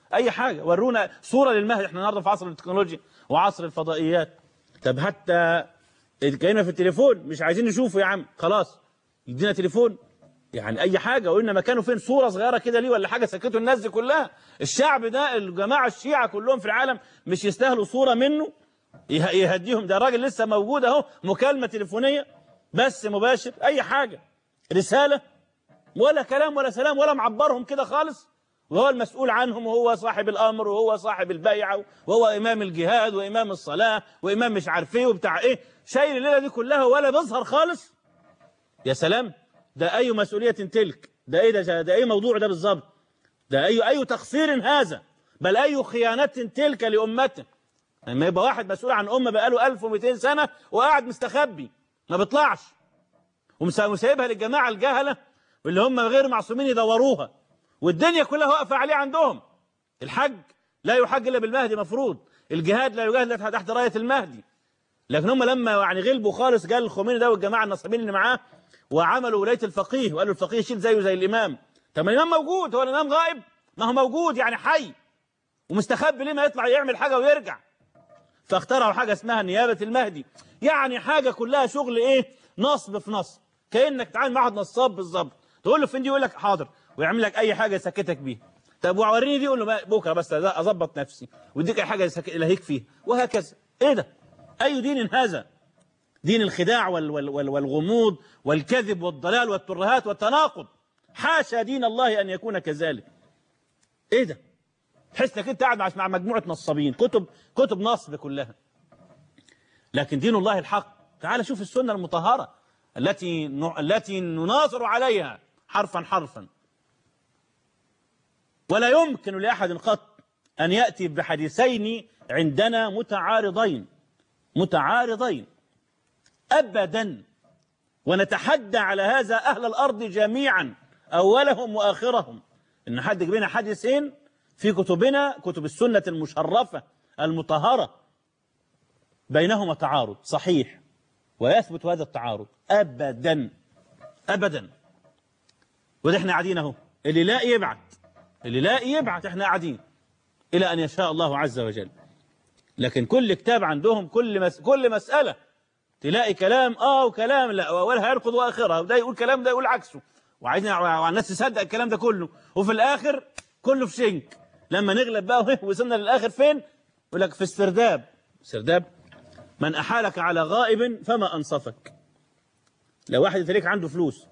اي حاجه ورونا صوره للمهدي احنا النهارده في عصر التكنولوجيا وعصر الفضائيات طب حتى كأننا في التليفون مش عايزين نشوفه يا عم خلاص يدينا تليفون يعني اي حاجه قلنا مكانه فين صوره صغيره كده ليه ولا حاجه سكتوا الناس دي كلها الشعب ده الجماعه الشيعه كلهم في العالم مش يستاهلوا صوره منه يه- يهديهم ده راجل لسه موجود اهو مكالمه تليفونيه بس مباشر اي حاجه رساله ولا كلام ولا سلام ولا معبرهم كده خالص وهو المسؤول عنهم وهو صاحب الامر وهو صاحب البيعه وهو امام الجهاد وامام الصلاه وامام مش عارف ايه وبتاع ايه شايل الليله دي كلها ولا بيظهر خالص يا سلام ده اي مسؤوليه تلك ده ايه ده ده ايه موضوع ده بالظبط ده اي اي تقصير هذا بل اي خيانه تلك لامته لما يبقى واحد مسؤول عن امه بقاله 1200 سنه وقاعد مستخبي ما بيطلعش ومسا- وسايبها للجماعه الجهله واللي هم غير معصومين يدوروها والدنيا كلها واقفه عليه عندهم الحج لا يحج الا بالمهدي مفروض الجهاد لا يجاهد الا تحت رايه المهدي لكن هم لما يعني غلبوا خالص قال الخميني ده والجماعه النصابين اللي معاه وعملوا ولايه الفقيه وقالوا الفقيه يشيل زيه زي الامام طب ما الامام موجود هو الامام غائب ما هو موجود يعني حي ومستخبي ليه ما يطلع يعمل حاجه ويرجع فاخترعوا حاجه اسمها نيابه المهدي يعني حاجه كلها شغل ايه نصب في نصب كانك تتعامل مع واحد نصاب بالظبط تقول له فين دي يقول لك حاضر ويعمل لك اي حاجه يسكتك بيها طب ووريني دي يقول له ما- بكره بس اظبط نفسي ويديك اي حاجه يسك- يلهيك فيها وهكذا ايه ده اي دين هذا دين الخداع وال وال وال والغموض والكذب والضلال والترهات والتناقض حاشا دين الله ان يكون كذلك ايه ده تحس انك انت قاعد مع مع مجموعه نصابين كتب كتب نصب كلها لكن دين الله الحق تعال شوف السنه المطهره التي ن- التي نناظر عليها حرفا حرفا ولا يمكن لاحد قط ان ياتي بحديثين عندنا متعارضين متعارضين ابدا ونتحدى على هذا اهل الارض جميعا اولهم واخرهم ان حد يجيب لنا حديثين في كتبنا كتب السنه المشرفه المطهره بينهما تعارض صحيح ويثبت هذا التعارض ابدا ابدا وده احنا قاعدين اهو اللي لا يبعت اللي لا يبعت احنا قاعدين الى ان يشاء الله عز وجل لكن كل كتاب عندهم كل مس... كل مساله تلاقي كلام اه وكلام لا اولها يركض واخرها وده يقول كلام ده يقول عكسه وعايزين الناس تصدق الكلام ده كله وفي الاخر كله في شنك لما نغلب بقى وه- وصلنا للاخر فين يقول لك في السرداب سرداب من احالك على غائب فما انصفك لو واحد يتريك عنده فلوس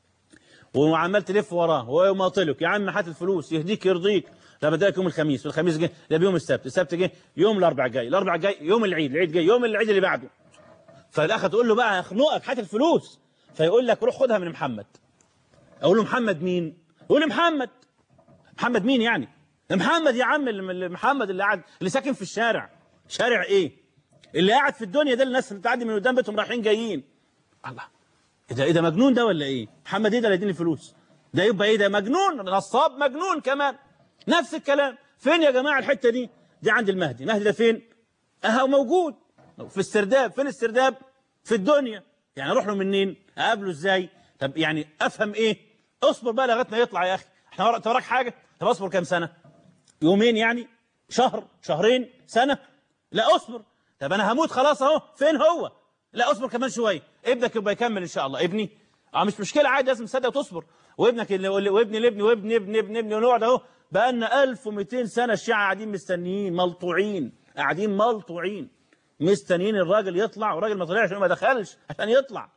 وعمال تلف وراه وهو يماطلك يا عم هات الفلوس يهديك يرضيك ده بدأك يوم الخميس والخميس جه ده بيوم السبت السبت جه يوم الاربع جاي الاربع جاي يوم العيد العيد جاي يوم العيد اللي بعده فالاخ تقول له بقى اخنقك هات الفلوس فيقول لك روح خدها من محمد اقول له محمد مين يقول لي محمد محمد مين يعني محمد يا عم اللي محمد اللي قاعد اللي ساكن في الشارع شارع ايه اللي قاعد في الدنيا ده الناس اللي بتعدي من قدام بيتهم رايحين جايين الله ايه ده ايه ده مجنون ده ولا ايه محمد ايه ده اللي يديني فلوس ده يبقى ايه ده مجنون نصاب مجنون كمان نفس الكلام فين يا جماعه الحته دي دي عند المهدي المهدي ده فين اهو موجود في السرداب فين السرداب في الدنيا يعني اروح له منين اقابله ازاي طب يعني افهم ايه اصبر بقى لغايه ما يطلع يا اخي احنا ورا- انت وراك حاجه طب اصبر كام سنه يومين يعني شهر شهرين سنه لا اصبر طب انا هموت خلاص اهو فين هو لا اصبر كمان شويه ابنك يبقى يكمل ان شاء الله ابني اه مش مشكله عادي لازم تصدق وتصبر وابنك اللي واللي- وابني لابني وابني ابني ابني ابني ونقعد اهو بقى لنا 1200 سنه الشيعه قاعدين مستنيين ملطوعين قاعدين ملطوعين مستنيين الراجل يطلع والراجل ما طلعش ما دخلش عشان يطلع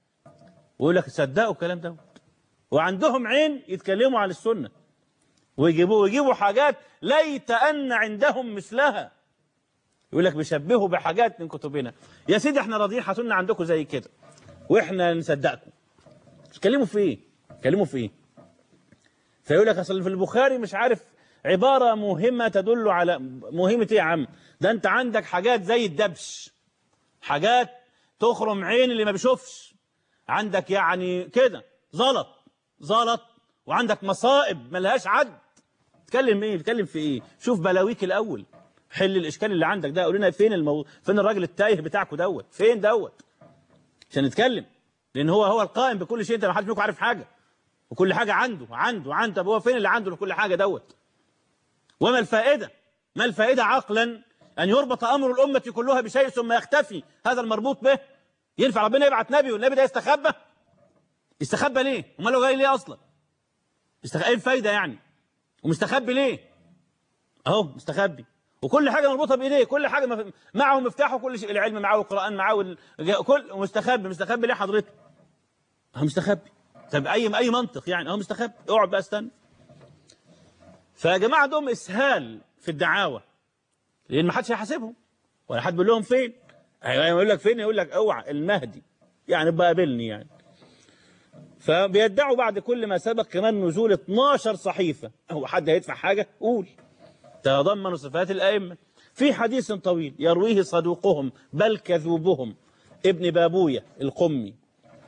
ويقول لك صدقوا الكلام ده وعندهم عين يتكلموا عن السنه ويجيبوا ويجيبوا حاجات ليت ان عندهم مثلها يقول لك بيشبهوا بحاجات من كتبنا يا سيدي احنا راضيين هاتوا لنا عندكم زي كده واحنا نصدقكم تتكلموا في ايه تتكلموا في ايه فيقول لك اصل في البخاري مش عارف عباره مهمه تدل على مهمه ايه يا عم ده انت عندك حاجات زي الدبش حاجات تخرم عين اللي ما بيشوفش عندك يعني كده زلط زلط وعندك مصائب ملهاش عد تتكلم ايه تتكلم في ايه شوف بلاويك الاول حل الاشكال اللي عندك ده قول لنا فين المو... فين الراجل التايه بتاعكم دوت فين دوت عشان نتكلم لان هو هو القائم بكل شيء انت ما حدش منكم عارف حاجه وكل حاجه عنده عنده عنده طب هو فين اللي عنده لكل حاجه دوت وما الفائدة ما الفائدة عقلا أن يربط أمر الأمة كلها بشيء ثم يختفي هذا المربوط به ينفع ربنا يبعث نبي والنبي ده يستخبى يستخبى ليه امال لو جاي ليه أصلا يستخ... ايه الفايدة يعني ومستخبي ليه اهو مستخبي وكل حاجة مربوطة بإيديه كل حاجة مف... معه مفتاحه كل شيء العلم معه القرآن معه ال... كل مستخبي مستخبي ليه حضرته هو مستخبي طب أي أي منطق يعني هو مستخبي اقعد بقى استنى فيا جماعة عندهم إسهال في الدعاوى لأن ما حدش هيحاسبهم ولا حد بيقول لهم فين يقول لك فين يقول لك اوعى المهدي يعني بقى قابلني يعني فبيدعوا بعد كل ما سبق كمان نزول 12 صحيفة هو حد هيدفع حاجة قول تضمن صفات الأئمة في حديث طويل يرويه صدوقهم بل كذوبهم ابن بابوية القمي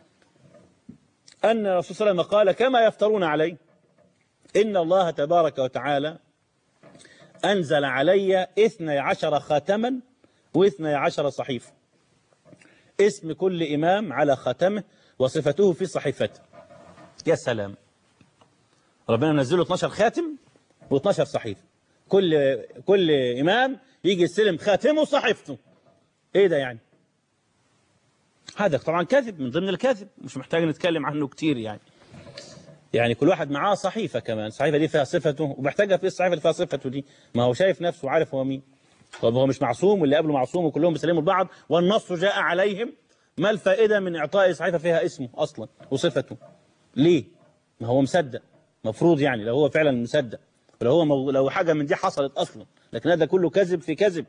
أن الرسول صلى الله عليه وسلم قال كما يفترون عليه إن الله تبارك وتعالى أنزل علي اثني عشر خاتما واثني عشر صحيفة اسم كل إمام على خاتمه وصفته في صحيفته يا سلام ربنا منزله 12 خاتم و12 صحيفة كل كل إمام يجي يستلم خاتمه وصحيفته إيه ده يعني هذا طبعا كذب من ضمن الكذب مش محتاج نتكلم عنه كتير يعني يعني كل واحد معاه صحيفة كمان الصحيفة دي فيها صفته ومحتاجها في الصحيفة اللي فيها صفته دي ما هو شايف نفسه وعارف هو مين طب هو مش معصوم واللي قبله معصوم وكلهم بيسلموا لبعض والنص جاء عليهم ما الفائدة من إعطاء صحيفة فيها اسمه أصلا وصفته ليه ما هو مصدق مفروض يعني لو هو فعلا مصدق لو هو مو... لو حاجة من دي حصلت أصلا لكن هذا كله كذب في كذب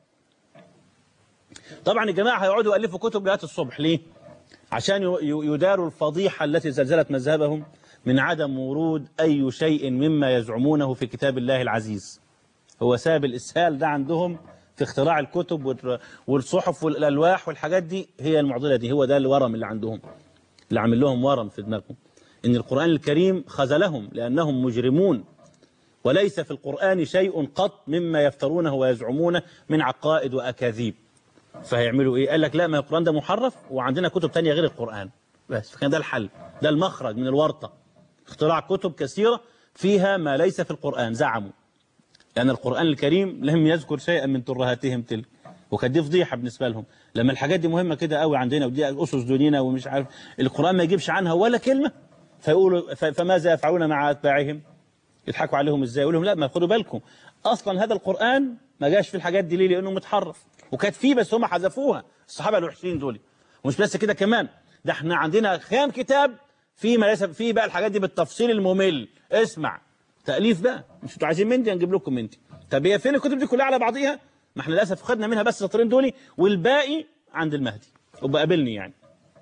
طبعا الجماعة هيقعدوا يألفوا كتب لغاية الصبح ليه عشان ي- يداروا الفضيحة التي زلزلت مذهبهم من عدم ورود أي شيء مما يزعمونه في كتاب الله العزيز هو سبب الإسهال ده عندهم في اختراع الكتب والر- والصحف والألواح والحاجات دي هي المعضلة دي هو ده الورم اللي عندهم اللي عامل لهم ورم في دماغهم إن القرآن الكريم خذلهم لأنهم مجرمون وليس في القرآن شيء قط مما يفترونه ويزعمونه من عقائد وأكاذيب فهيعملوا إيه؟ قال لك لا ما القرآن ده محرف وعندنا كتب تانية غير القرآن بس فكان ده الحل ده المخرج من الورطة اختراع كتب كثيرة فيها ما ليس في القرآن زعموا لأن القرآن الكريم لم يذكر شيئا من ترهاتهم تلك وكانت دي فضيحة بالنسبة لهم لما الحاجات دي مهمة كده قوي عندنا ودي أسس ديننا ومش عارف القرآن ما يجيبش عنها ولا كلمة فيقولوا ف- فماذا يفعلون مع أتباعهم يضحكوا عليهم ازاي يقول لهم لا ما خدوا بالكم اصلا هذا القران ما جاش في الحاجات دي ليه لانه متحرف وكانت فيه بس هم حذفوها الصحابه الوحشين دول ومش بس كده كمان ده احنا عندنا خام كتاب فيه ما ليس فيه بقى الحاجات دي بالتفصيل الممل اسمع تاليف بقى مش انتوا عايزين من دي هنجيب لكم من دي طب هي فين الكتب دي كلها على بعضيها ما احنا للاسف خدنا منها بس السطرين دول والباقي عند المهدي وبقابلني يعني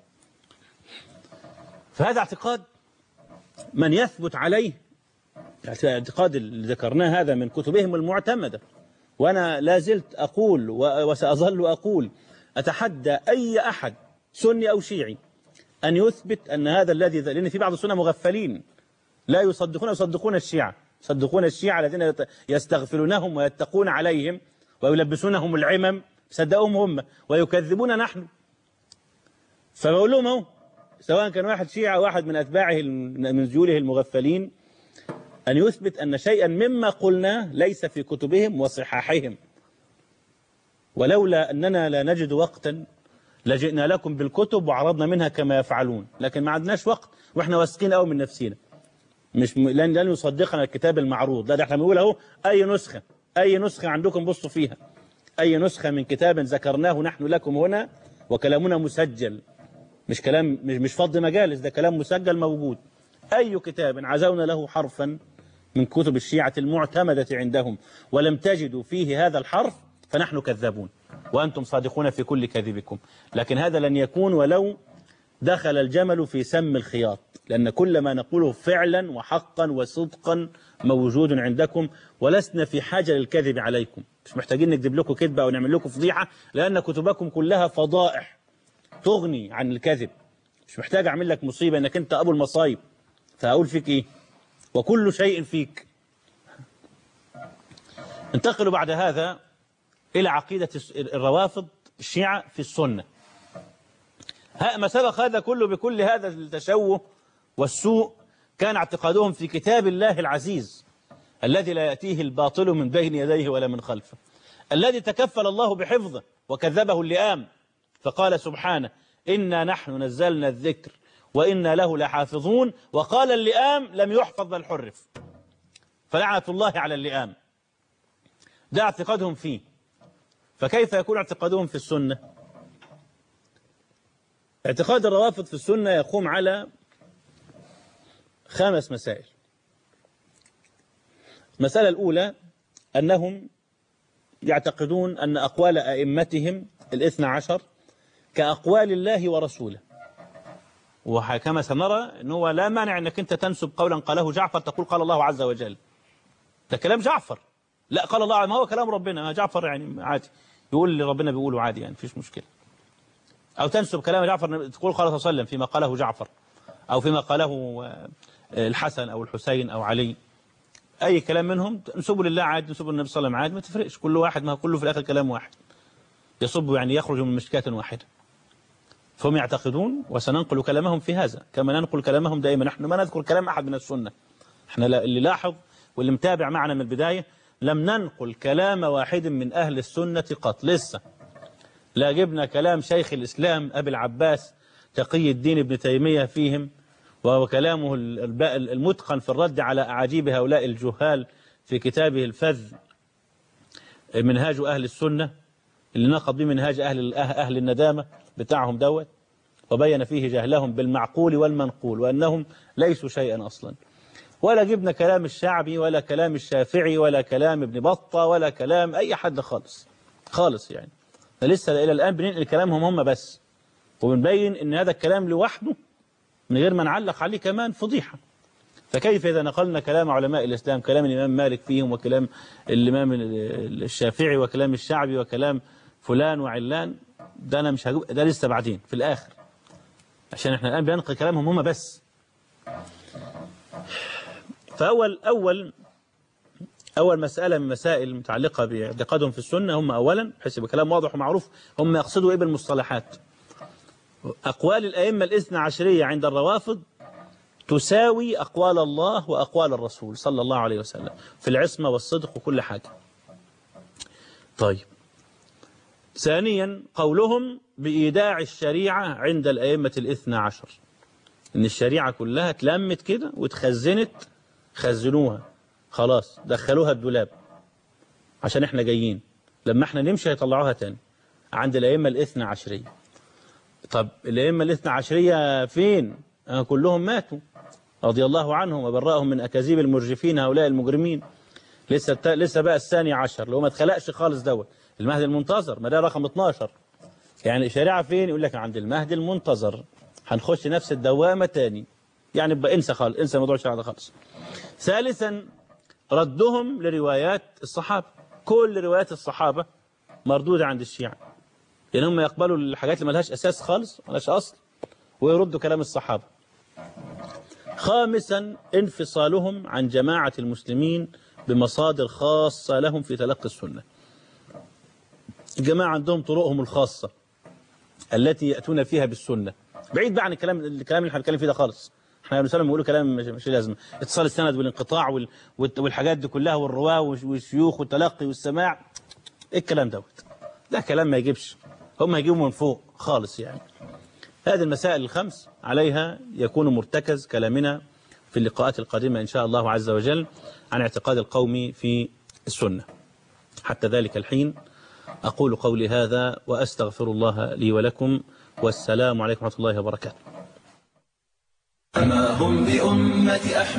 فهذا اعتقاد من يثبت عليه الاعتقاد اللي ذكرناه هذا من كتبهم المعتمدة وأنا لا زلت أقول و- وسأظل أقول أتحدى أي أحد سني أو شيعي أن يثبت أن هذا الذي لأن في بعض السنة مغفلين لا يصدقون يصدقون الشيعة يصدقون الشيعة الذين يت- يستغفلونهم ويتقون عليهم ويلبسونهم العمم صدقهم هم ويكذبون نحن فبقول لهم اهو سواء كان واحد شيعة أو واحد من أتباعه الم- من ذيوله المغفلين أن يثبت أن شيئا مما قلناه ليس في كتبهم وصحاحهم ولولا أننا لا نجد وقتا لجئنا لكم بالكتب وعرضنا منها كما يفعلون لكن ما عندناش وقت واحنا واثقين قوي من نفسنا مش م... لن لن يصدقنا الكتاب المعروض لا ده احنا بنقول اهو اي نسخه اي نسخه عندكم بصوا فيها اي نسخه من كتاب ذكرناه نحن لكم هنا وكلامنا مسجل مش كلام مش مش فض مجالس ده كلام مسجل موجود أي كتاب عزونا له حرفا من كتب الشيعة المعتمدة عندهم ولم تجدوا فيه هذا الحرف فنحن كذابون وأنتم صادقون في كل كذبكم لكن هذا لن يكون ولو دخل الجمل في سم الخياط لأن كل ما نقوله فعلا وحقا وصدقا موجود عندكم ولسنا في حاجة للكذب عليكم مش محتاجين نكذب لكم كذبة أو نعمل لكم فضيحة لأن كتبكم كلها فضائح تغني عن الكذب مش محتاج أعمل لك مصيبة أنك أنت أبو المصايب فأقول فيك إيه وكل شيء فيك انتقلوا بعد هذا إلى عقيدة الروافض الشيعة في السنة ها- ما سبق هذا كله بكل هذا التشوه والسوء كان اعتقادهم في كتاب الله العزيز الذي لا يأتيه الباطل من بين يديه ولا من خلفه الذي تكفل الله بحفظه وكذبه اللئام فقال سبحانه إنا نحن نزلنا الذكر وإنا له لحافظون وقال اللئام لم يحفظ بل حرف فلعنة الله على اللئام ده اعتقادهم فيه فكيف يكون اعتقادهم في السنة اعتقاد الروافض في السنة يقوم على خمس مسائل المسألة الأولى أنهم يعتقدون أن أقوال أئمتهم الاثنى عشر كأقوال الله ورسوله وكما سنرى أنه لا مانع أنك أنت تنسب قولا قاله جعفر تقول قال الله عز وجل ده كلام جعفر لا قال الله ما هو كلام ربنا ما جعفر يعني عادي يقول اللي ربنا بيقوله عادي يعني مفيش مشكلة أو تنسب كلام جعفر تقول قال صلى الله عليه وسلم فيما قاله جعفر أو فيما قاله الحسن أو الحسين أو علي أي كلام منهم تنسبه لله عادي تنسبه للنبي صلى الله عليه وسلم عادي ما تفرقش كل واحد ما هو كله في الآخر كلام واحد يصب يعني يخرج من مشكاة واحدة فهم يعتقدون وسننقل كلامهم في هذا كما ننقل كلامهم دائما نحن ما نذكر كلام أحد من السنة احنا اللي لاحظ واللي متابع معنا من البداية لم ننقل كلام واحد من أهل السنة قط لسه لا جبنا كلام شيخ الإسلام أبي العباس تقي الدين ابن تيمية فيهم وهو كلامه المتقن في الرد على أعاجيب هؤلاء الجهال في كتابه الفذ منهاج أهل السنة اللي نقض به منهاج أهل, أهل الندامة بتاعهم دوت وبين فيه جهلهم بالمعقول والمنقول وأنهم ليسوا شيئا أصلا ولا جبنا كلام الشعبي ولا كلام الشافعي ولا كلام ابن بطة ولا كلام أي حد خالص خالص يعني لسه إلى الآن بننقل كلامهم هم بس وبنبين أن هذا الكلام لوحده من غير ما نعلق عليه كمان فضيحة فكيف إذا نقلنا كلام علماء الإسلام كلام الإمام مالك فيهم وكلام الإمام الشافعي وكلام الشعبي وكلام فلان وعلان ده أنا مش هجوب ده لسه بعدين في الآخر عشان احنا الآن بننقل كلامهم هم بس فأول أول أول مسألة من مسائل المتعلقة باعتقادهم في السنة هم أولا بحيث يبقى كلام واضح ومعروف هم يقصدوا إيه بالمصطلحات أقوال الأئمة الاثنى عشرية عند الروافض تساوي أقوال الله وأقوال الرسول صلى الله عليه وسلم في العصمة والصدق وكل حاجة طيب ثانيا قولهم بإيداع الشريعة عند الأئمة الاثنى عشر إن الشريعة كلها اتلمت كده واتخزنت خزنوها خلاص دخلوها الدولاب عشان احنا جايين لما احنا نمشي هيطلعوها تاني عند الأئمة الاثنى عشرية طب الأئمة الاثنى عشرية فين آه كلهم ماتوا رضي الله عنهم وبرأهم من أكاذيب المرجفين هؤلاء المجرمين لسه التا... لسه بقى الثاني عشر اللي هو ما اتخلقش خالص دوت المهدي المنتظر ما ده رقم 12 يعني الشريعة فين يقول لك عند المهدي المنتظر هنخش نفس الدوامة تاني يعني بقى انسى خالص انسى موضوع الشريعة ده خالص ثالثا ردهم لروايات الصحابة كل روايات الصحابة مردودة عند الشيعة لأن هم يقبلوا الحاجات اللي ملهاش أساس خالص ملهاش أصل ويردوا كلام الصحابة خامسا انفصالهم عن جماعة المسلمين بمصادر خاصة لهم في تلقي السنة الجماعة عندهم طرقهم الخاصة التي يأتون فيها بالسنة بعيد بقى عن الكلام الكلام اللي احنا بنتكلم فيه ده خالص احنا بنسلم بنقولوا كلام مش, مش لازم اتصال السند والانقطاع وال... والحاجات دي كلها والرواه والشيوخ والتلقي والسماع ايه الكلام دوت ده كلام ما يجيبش هم هيجيبوا من فوق خالص يعني هذه المسائل الخمس عليها يكون مرتكز كلامنا في اللقاءات القادمة إن شاء الله عز وجل عن اعتقاد القوم في السنة حتى ذلك الحين أقول قولي هذا وأستغفر الله لي ولكم والسلام عليكم ورحمة الله وبركاته ما هم بأمة أحمد